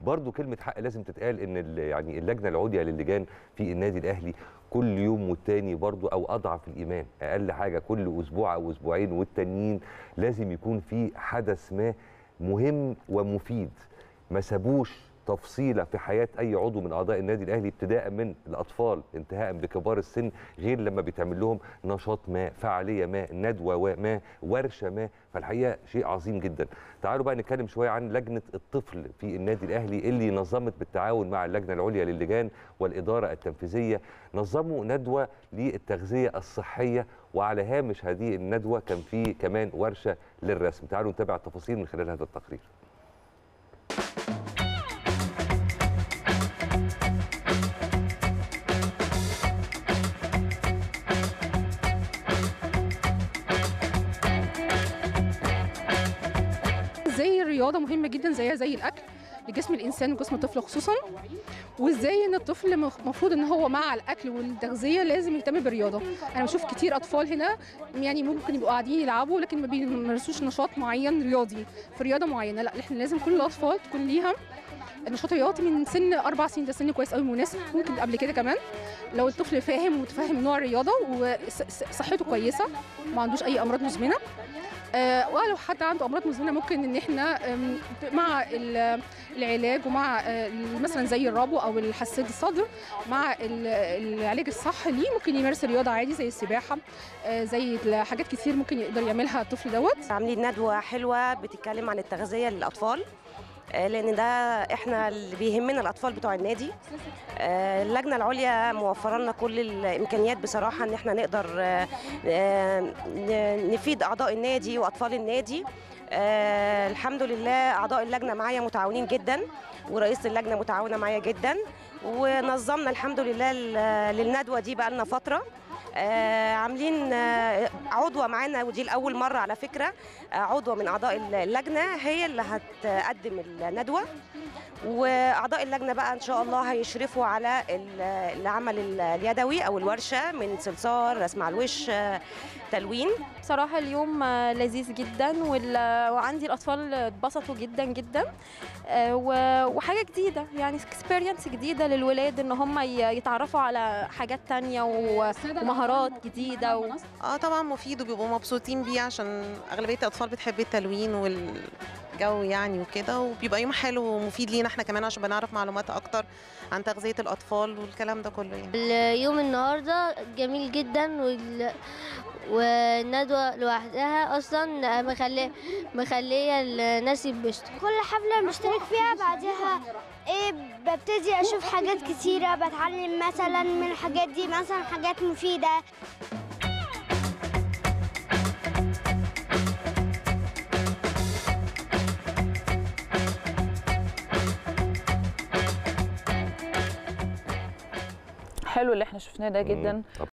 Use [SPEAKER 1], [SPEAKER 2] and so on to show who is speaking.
[SPEAKER 1] برضو كلمه حق لازم تتقال ان ال- يعني اللجنه العليا للجان في النادي الاهلي كل يوم والتاني برضو او اضعف الايمان اقل حاجه كل اسبوع او اسبوعين والتانيين لازم يكون في حدث ما مهم ومفيد ما سابوش تفصيله في حياه اي عضو من اعضاء النادي الاهلي ابتداء من الاطفال انتهاء بكبار السن غير لما بيتعمل لهم نشاط ما فعاليه ما ندوه ما ورشه ما فالحقيقه شيء عظيم جدا تعالوا بقى نتكلم شويه عن لجنه الطفل في النادي الاهلي اللي نظمت بالتعاون مع اللجنه العليا للجان والاداره التنفيذيه نظموا ندوه للتغذيه الصحيه وعلى هامش هذه الندوه كان في كمان ورشه للرسم تعالوا نتابع التفاصيل من خلال هذا التقرير
[SPEAKER 2] ازاي الرياضه مهمه جدا زيها زي الاكل لجسم الانسان وجسم الطفل خصوصا وازاي ان الطفل المفروض ان هو مع الاكل والتغذيه لازم يهتم بالرياضه انا بشوف كتير اطفال هنا يعني ممكن يبقوا قاعدين يلعبوا لكن ما بيمارسوش نشاط معين رياضي في رياضه معينه لا احنا لازم كل الاطفال تكون ليها نشاط رياضي من سن اربع سنين ده سن كويس قوي مناسب ممكن قبل كده كمان لو الطفل فاهم ومتفهم نوع الرياضه وصحته كويسه ما عندوش اي امراض مزمنه آه، ولو حد عنده امراض مزمنه ممكن ان احنا آم، مع ال- العلاج ومع آه، مثلا زي الربو او حساسيه الصدر مع ال- العلاج الصح ليه ممكن يمارس الرياضه عادي زي السباحه آه، زي حاجات كتير ممكن يقدر يعملها الطفل دوت
[SPEAKER 3] عاملين ندوة حلوة بتتكلم عن التغذية للأطفال آه، لأن ده إحنا اللي بيهمنا الأطفال بتوع النادي آه، اللجنة العليا موفرة لنا كل الإمكانيات بصراحة إن إحنا نقدر آه، آه، ن- نفيد أعضاء النادي وأطفال النادي آه، الحمد لله أعضاء اللجنة معايا متعاونين جدا ورئيس اللجنة متعاونة معايا جدا ونظمنا الحمد لله ال- للندوة دي بقى لنا فترة آه، عاملين آه، عضوة معانا ودي لأول مرة على فكرة آه، عضوة من أعضاء اللجنة هي اللي هتقدم الندوة وأعضاء اللجنة بقى إن شاء الله هيشرفوا على ال- العمل ال- اليدوي أو الورشة من صلصال رسم على الوش آه، تلوين
[SPEAKER 4] بصراحة اليوم آه، لذيذ جدا وال- وعندي الأطفال اتبسطوا جدا جدا آه، و- وحاجة جديدة يعني اكسبيرينس جديدة للولاد إن هم ي- يتعرفوا على حاجات تانية و- ومهارات جديدة و...
[SPEAKER 5] اه طبعا مفيد وبيبقوا مبسوطين بيه عشان اغلبيه الاطفال بتحب التلوين والجو يعني وكده وبيبقى يوم حلو ومفيد لينا احنا كمان عشان بنعرف معلومات اكتر عن تغذيه الاطفال والكلام ده كله يعني
[SPEAKER 6] اليوم النهارده جميل جدا وال... والندوة لوحدها أصلا مخلية مخلية الناس يتبسطوا
[SPEAKER 7] كل حفلة بشترك فيها بعدها ايه ببتدي اشوف حاجات كتيرة بتعلم مثلا من الحاجات دي مثلا حاجات مفيدة
[SPEAKER 8] حلو اللي احنا شفناه ده جدا
[SPEAKER 1] مم.